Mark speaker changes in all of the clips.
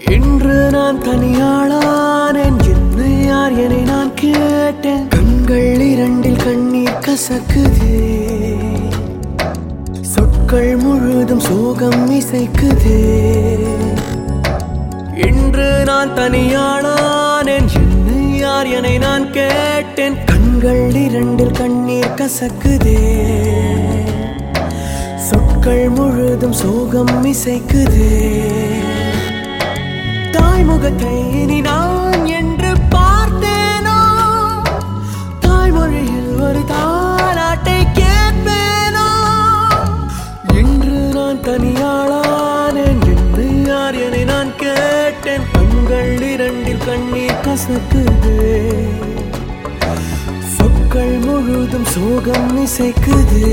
Speaker 1: இன்று நான் தனியாளானேன் என்னை யார் என்னை நான் கேட்டேன் கண்கள் இரண்டில் கண்ணீர் கசக்குதே சொற்கள் முழுதும் சோகம் இசைக்குதே இன்று நான் தனியானானேன் என்னை யார் என்னை நான் கேட்டேன் கண்கள் இரண்டில் கண்ணீர் கசக்குதே சொற்கள் முழுதும் சோகம் இசைக்குதே தாய்முகத்தை இனி நான் என்று பார்த்தேனோ தாய்மொழியில் ஒரு தாலாட்டை கேட்பேனோ இன்று நான் தனியாளானேன் என்று யார் என்னை நான் கேட்டேன் கண்கள் இரண்டில் கண்ணீர் கசக்குதே சொற்கள் முழுதும் சோகம் இசைக்குதே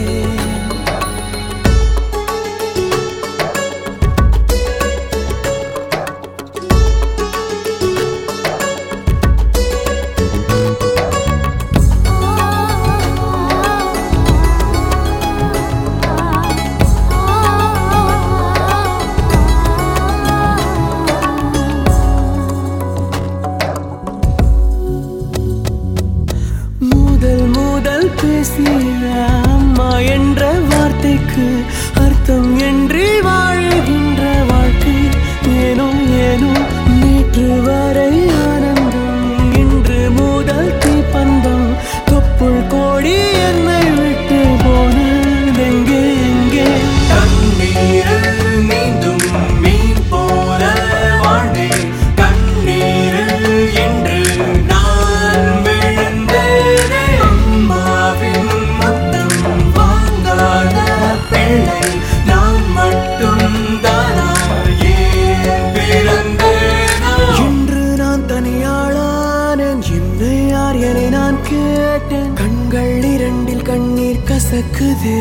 Speaker 1: முதல் முதல் பேசிய அம்மா என்ற வார்த்தைக்கு அர்த்தம் என்று வாழுகின்ற வாழ்க்கை ஏனோ ஏனோ நேற்று வரை ஆனந்தம் இன்று முதல் தீப்பந்தம் தொப்புள் கோடி என்னை விட்டு போனதெங்கே எங்கே தண்ணீரில் நீந்தும் மீன் போல வாழ்ந்தேன் கண்ணீரில் என்று நான் விழுந்தேனே அம்மாவின் முத்தம் வாங்காத பிள்ளை நான் மட்டும் தானா ஏன் பிறந்தேனோ இன்று நான் தனியாளானேன் என்னை யார் என்னை நான் கேட்டேன் கண்கள் இரண்டில் கண்ணீர் கசக்குதே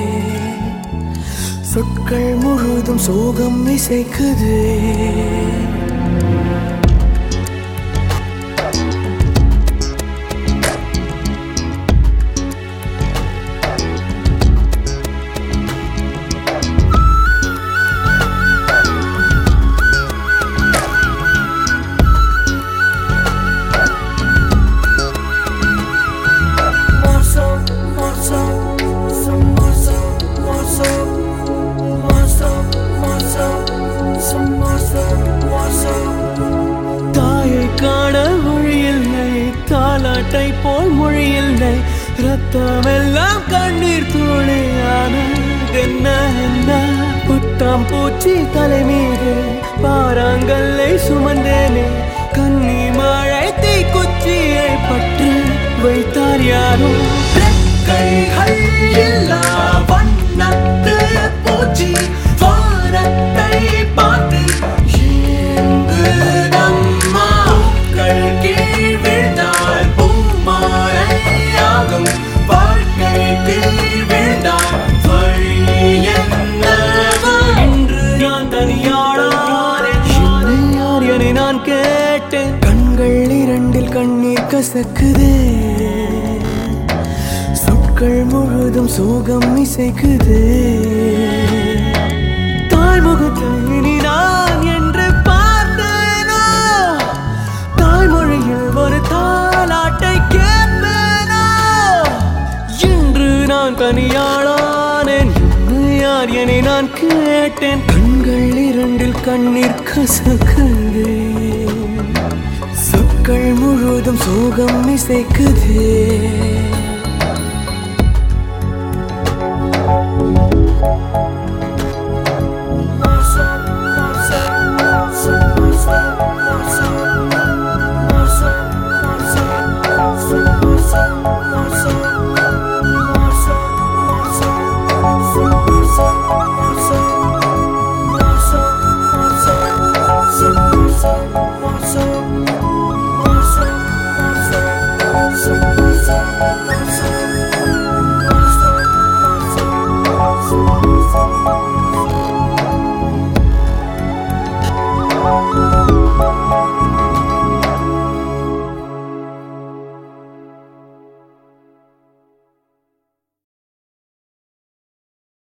Speaker 1: சொற்கள் முழுதும் சோகம் இசைக்குதே Morso, morso, some morso, morso, morso, morso, some morso, morso. தாயை காண மொழியில்லை தாலாட்டை போல் மொழியில்லை ரத்தமெல்லாம் கண்ணீர் துளியான என்ன என்ன புட்டாம் பூச்சி தலை மீது பாறாங்கல்லை சுமந்தேனே கண்ணி மழை தீ குச்சியை பற்றி வைத்தார் யாரோ கைகள் இல்லா வண்ணத்து பூச்சி வானத்தை பார்த்து ஏங்குதம்மா. பூக்கள் கீழ் விழுந்தால் பூமாலையாகும். வாழ்க்கை கீழ் விழுந்தால் வழி என்னவோ? இன்று நான் தனியாளானேன். என்னை யார் என்னை நான் கேட்டேன் கண்கள் இரண்டில் கண்ணீர் கசக்குதே சொற்கள் முழுதும் சோகம் இசைக்குதே தாய்முகத்தை இனி நான் என்று பார்த்தேனோ தாய்மொழியில் ஒரு தாலாட்டை கேட்பேனோ இன்று நான் தனியாளானேன் என்னை யார் என்னை நான் கேட்டேன் கண்கள் இரண்டில் கண்ணீர் கசக்குதே சொற்கள் முழுதும் சோகம் இசைக்குதே